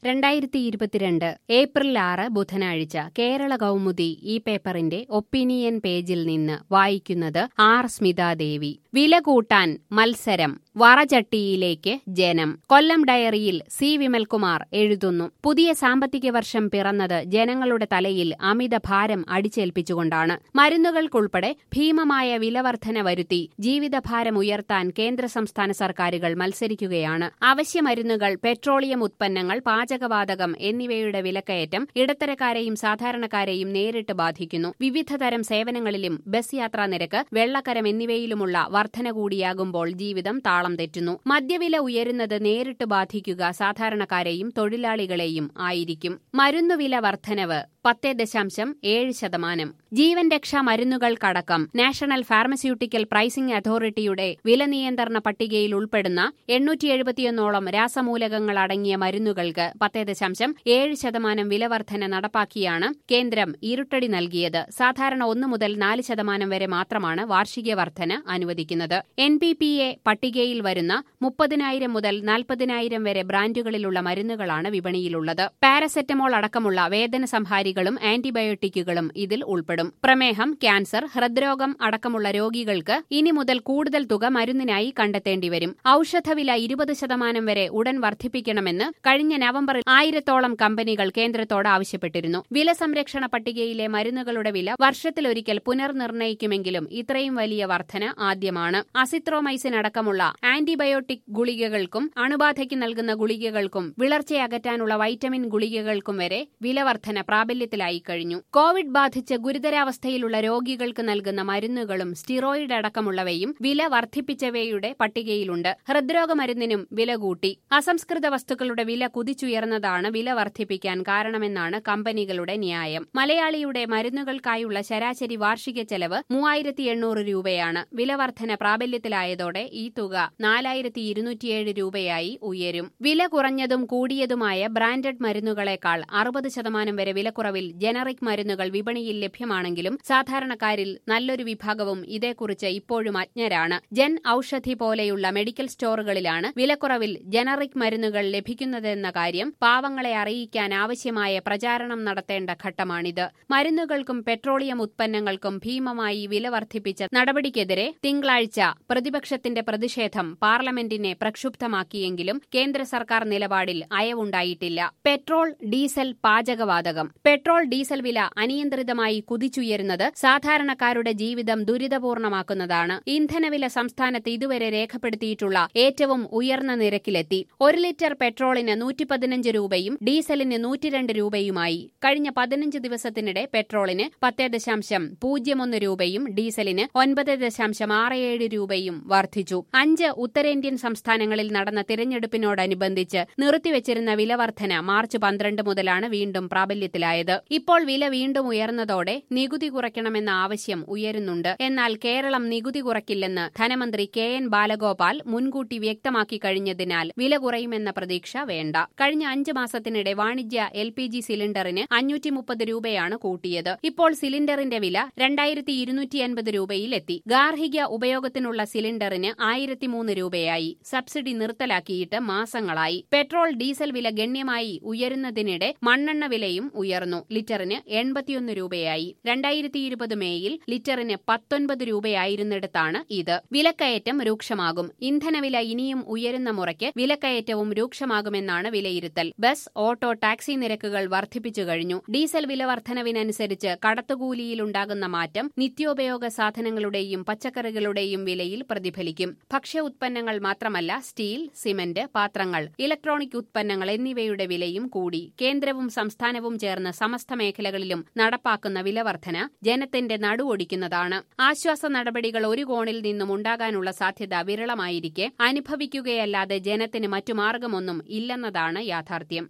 രണ്ടായിരത്തി ഇരുപത്തിരണ്ട് ഏപ്രിൽ ആറ് ബുധനാഴ്ച കേരള കൗമുദി ഈ പേപ്പറിന്റെ ഒപ്പീനിയൻ പേജിൽ നിന്ന് വായിക്കുന്നത് ആർ സ്മിതാദേവി വില കൂട്ടാൻ മത്സരം വറചട്ടിയിലേക്ക് ജനം കൊല്ലം ഡയറിയിൽ സി വിമൽകുമാർ എഴുതുന്നു പുതിയ സാമ്പത്തിക വർഷം പിറന്നത് ജനങ്ങളുടെ തലയിൽ അമിത ഭാരം അടിച്ചേൽപ്പിച്ചുകൊണ്ടാണ് മരുന്നുകൾക്കുൾപ്പെടെ ഭീമമായ വിലവർധന വരുത്തി ജീവിതഭാരം ഉയർത്താൻ കേന്ദ്ര സംസ്ഥാന സർക്കാരുകൾ മത്സരിക്കുകയാണ് അവശ്യമരുന്നുകൾ പെട്രോളിയം ഉത്പന്നങ്ങൾ പാചകവാതകം എന്നിവയുടെ വിലക്കയറ്റം ഇടത്തരക്കാരെയും സാധാരണക്കാരെയും നേരിട്ട് ബാധിക്കുന്നു വിവിധതരം സേവനങ്ങളിലും ബസ് യാത്രാ നിരക്ക് വെള്ളക്കരം എന്നിവയിലുമുള്ള വർധന കൂടിയാകുമ്പോൾ ജീവിതം താളം തെറ്റുന്നു മദ്യവില ഉയരുന്നത് നേരിട്ട് ബാധിക്കുക സാധാരണക്കാരെയും തൊഴിലാളികളെയും ആയിരിക്കും മരുന്നുവില വർധനവ് പത്ത് ദശാംശം ഏഴ് ശതമാനം ജീവൻ രക്ഷാ മരുന്നുകൾക്കടക്കം നാഷണൽ ഫാർമസ്യൂട്ടിക്കൽ പ്രൈസിംഗ് അതോറിറ്റിയുടെ വില നിയന്ത്രണ പട്ടികയിൽ ഉൾപ്പെടുന്ന എണ്ണൂറ്റി എഴുപത്തിയൊന്നോളം രാസമൂലകങ്ങൾ അടങ്ങിയ മരുന്നുകൾക്ക് പത്ത് ദശാംശം ഏഴ് ശതമാനം വിലവർധന നടപ്പാക്കിയാണ് കേന്ദ്രം ഇരുട്ടടി നൽകിയത് സാധാരണ ഒന്ന് മുതൽ നാല് ശതമാനം വരെ മാത്രമാണ് വാർഷിക വർധന അനുവദിക്കുന്നത് എൻ പി പി എ പട്ടികയിൽ വരുന്ന മുപ്പതിനായിരം മുതൽ നാൽപ്പതിനായിരം വരെ ബ്രാൻഡുകളിലുള്ള മരുന്നുകളാണ് വിപണിയിലുള്ളത് പാരസെറ്റമോൾ അടക്കമുള്ള വേദന സംഹാരികളും ആന്റിബയോട്ടിക്കുകളും ഇതിൽ ഉൾപ്പെടും പ്രമേഹം ക്യാൻസർ ഹൃദ്രോഗം അടക്കമുള്ള രോഗികൾക്ക് ഇനി മുതൽ കൂടുതൽ തുക മരുന്നിനായി കണ്ടെത്തേണ്ടി വരും ഔഷധവില ഇരുപത് ശതമാനം വരെ ഉടൻ വർദ്ധിപ്പിക്കണമെന്ന് കഴിഞ്ഞ നവംബറിൽ ആയിരത്തോളം കമ്പനികൾ കേന്ദ്രത്തോട് ആവശ്യപ്പെട്ടിരുന്നു വില സംരക്ഷണ പട്ടികയിലെ മരുന്നുകളുടെ വില വർഷത്തിലൊരിക്കൽ പുനർനിർണയിക്കുമെങ്കിലും ഇത്രയും വലിയ വർധന ആദ്യമാണ് അസിത്രോമൈസിൻ അടക്കമുള്ള ആന്റിബയോട്ടിക് ഗുളികകൾക്കും അണുബാധയ്ക്ക് നൽകുന്ന ഗുളികകൾക്കും വിളർച്ചയകറ്റാനുള്ള വൈറ്റമിൻ ഗുളികകൾക്കും വരെ വിലവർധന പ്രാബല്യത്തിലായി കഴിഞ്ഞു കോവിഡ് ബാധിച്ച് ഗുരുതരാവസ്ഥയിലുള്ള രോഗികൾക്ക് നൽകുന്ന മരുന്നുകളും സ്റ്റിറോയിഡ് അടക്കമുള്ളവയും വില വർദ്ധിപ്പിച്ചവയുടെ പട്ടികയിലുണ്ട് ഹൃദ്രോഗ മരുന്നിനും വില കൂട്ടി അസംസ്കൃത വസ്തുക്കളുടെ വില കുതിച്ചുയർന്നതാണ് വില വർദ്ധിപ്പിക്കാൻ കാരണമെന്നാണ് കമ്പനികളുടെ ന്യായം മലയാളിയുടെ മരുന്നുകൾക്കായുള്ള ശരാശരി വാർഷിക ചെലവ് മൂവായിരത്തി എണ്ണൂറ് രൂപയാണ് വിലവർധന പ്രാബല്യത്തിലായതോടെ ഈ തുക നാലായിരത്തി ഇരുന്നൂറ്റിയേഴ് രൂപയായി ഉയരും വില കുറഞ്ഞതും കൂടിയതുമായ ബ്രാൻഡഡ് മരുന്നുകളെക്കാൾ അറുപത് ശതമാനം വരെ വിലക്കുറവിൽ ജനറിക് മരുന്നുകൾ വിപണിയിൽ ലഭ്യമാണെങ്കിലും സാധാരണക്കാരിൽ നല്ലൊരു വിഭാഗവും ഇതേക്കുറിച്ച് ഇപ്പോഴും അജ്ഞരാണ് ജൻ ഔഷധി പോലെയുള്ള മെഡിക്കൽ സ്റ്റോറുകളിലാണ് വിലക്കുറവിൽ ജനറിക് മരുന്നുകൾ ലഭിക്കുന്നതെന്ന കാര്യം പാവങ്ങളെ അറിയിക്കാൻ ആവശ്യമായ പ്രചാരണം നടത്തേണ്ട ഘട്ടമാണിത് മരുന്നുകൾക്കും പെട്രോളിയം ഉത്പന്നങ്ങൾക്കും ഭീമമായി വില വർദ്ധിപ്പിച്ച നടപടിക്കെതിരെ തിങ്കളാഴ്ച പ്രതിപക്ഷത്തിന്റെ പ്രതിഷേധം പാർലമെന്റിനെ പ്രക്ഷുബ്ധമാക്കിയെങ്കിലും കേന്ദ്ര സർക്കാർ നിലപാടിൽ അയവുണ്ടായിട്ടില്ല പെട്രോൾ ഡീസൽ പാചകവാതകം പെട്രോൾ ഡീസൽ വില അനിയന്ത്രിതമായി കുതിച്ചുയരുന്നത് സാധാരണക്കാരുടെ ജീവിതം ദുരിതപൂർണമാക്കുന്നതാണ് ഇന്ധനവില സംസ്ഥാനത്ത് ഇതുവരെ രേഖപ്പെടുത്തിയിട്ടുള്ള ഏറ്റവും ഉയർന്ന നിരക്കിലെത്തി ഒരു ലിറ്റർ പെട്രോളിന് നൂറ്റി പതിനഞ്ച് രൂപയും ഡീസലിന് നൂറ്റിരണ്ട് രൂപയുമായി കഴിഞ്ഞ പതിനഞ്ച് ദിവസത്തിനിടെ പെട്രോളിന് പത്ത് ദശാംശം പൂജ്യമൊന്ന് രൂപയും ഡീസലിന് ഒൻപത് ദശാംശം ആറ് ഏഴ് രൂപയും വർദ്ധിച്ചു അഞ്ച് ഉത്തരേന്ത്യൻ സംസ്ഥാനങ്ങളിൽ നടന്ന തിരഞ്ഞെടുപ്പിനോടനുബന്ധിച്ച് നിർത്തിവച്ചിരുന്ന വിലവർധന മാർച്ച് പന്ത്രണ്ട് മുതലാണ് വീണ്ടും പ്രാബല്യത്തിലായത് ഇപ്പോൾ വില വീണ്ടും ഉയർന്നതോടെ നികുതി കുറയ്ക്കണമെന്ന ആവശ്യം ഉയരുന്നുണ്ട് എന്നാൽ കേരളം നികുതി കുറയ്ക്കില്ലെന്ന് ധനമന്ത്രി കെ എൻ ബാലഗോപാൽ മുൻകൂട്ടി വ്യക്തമാക്കി കഴിഞ്ഞതിനാൽ വില കുറയുമെന്ന പ്രതീക്ഷ വേണ്ട കഴിഞ്ഞ അഞ്ച് മാസത്തിനിടെ വാണിജ്യ എൽ പി ജി സിലിണ്ടറിന് അഞ്ഞൂറ്റി മുപ്പത് രൂപയാണ് കൂട്ടിയത് ഇപ്പോൾ സിലിണ്ടറിന്റെ വില രണ്ടായിരത്തി ഇരുന്നൂറ്റി അൻപത് രൂപയിലെത്തി ഗാർഹിക ഉപയോഗത്തിനുള്ള സിലിണ്ടറിന് ആയിരത്തി മൂന്ന് രൂപയായി സബ്സിഡി നിർത്തലാക്കിയിട്ട് മാസങ്ങളായി പെട്രോൾ ഡീസൽ വില ഗണ്യമായി ഉയരുന്നതിനിടെ മണ്ണെണ്ണ വിലയും ഉയർന്നു ലിറ്ററിന് എൺപത്തിയൊന്ന് രൂപയായി രണ്ടായിരത്തി ഇരുപത് മേയിൽ ലിറ്ററിന് പത്തൊൻപത് രൂപയായിരുന്നിടത്താണ് ഇത് വിലക്കയറ്റം രൂക്ഷമാകും ഇന്ധനവില ഇനിയും ഉയരുന്ന മുറയ്ക്ക് വിലക്കയറ്റവും രൂക്ഷമാകുമെന്നാണ് വിലയിരുത്തൽ ബസ് ഓട്ടോ ടാക്സി നിരക്കുകൾ വർദ്ധിപ്പിച്ചു കഴിഞ്ഞു ഡീസൽ വില വർധനവിനനുസരിച്ച് കടത്തുകൂലിയിലുണ്ടാകുന്ന മാറ്റം നിത്യോപയോഗ സാധനങ്ങളുടെയും പച്ചക്കറികളുടെയും വിലയിൽ പ്രതിഫലിക്കും ഭക്ഷ്യ ഉത്പന്നങ്ങൾ മാത്രമല്ല സ്റ്റീൽ സിമന്റ് പാത്രങ്ങൾ ഇലക്ട്രോണിക് ഉത്പന്നങ്ങൾ എന്നിവയുടെ വിലയും കൂടി കേന്ദ്രവും സംസ്ഥാനവും ചേർന്ന് സമസ്ത മേഖലകളിലും നടപ്പാക്കുന്ന വിലവർധന ജനത്തിന്റെ നടുവൊടിക്കുന്നതാണ് ആശ്വാസ നടപടികൾ ഒരു കോണിൽ നിന്നും ഉണ്ടാകാനുള്ള സാധ്യത വിരളമായിരിക്കെ അനുഭവിക്കുകയല്ലാതെ ജനത്തിന് മറ്റു മാർഗമൊന്നും ഇല്ലെന്നതാണ് യാഥാർത്ഥ്യം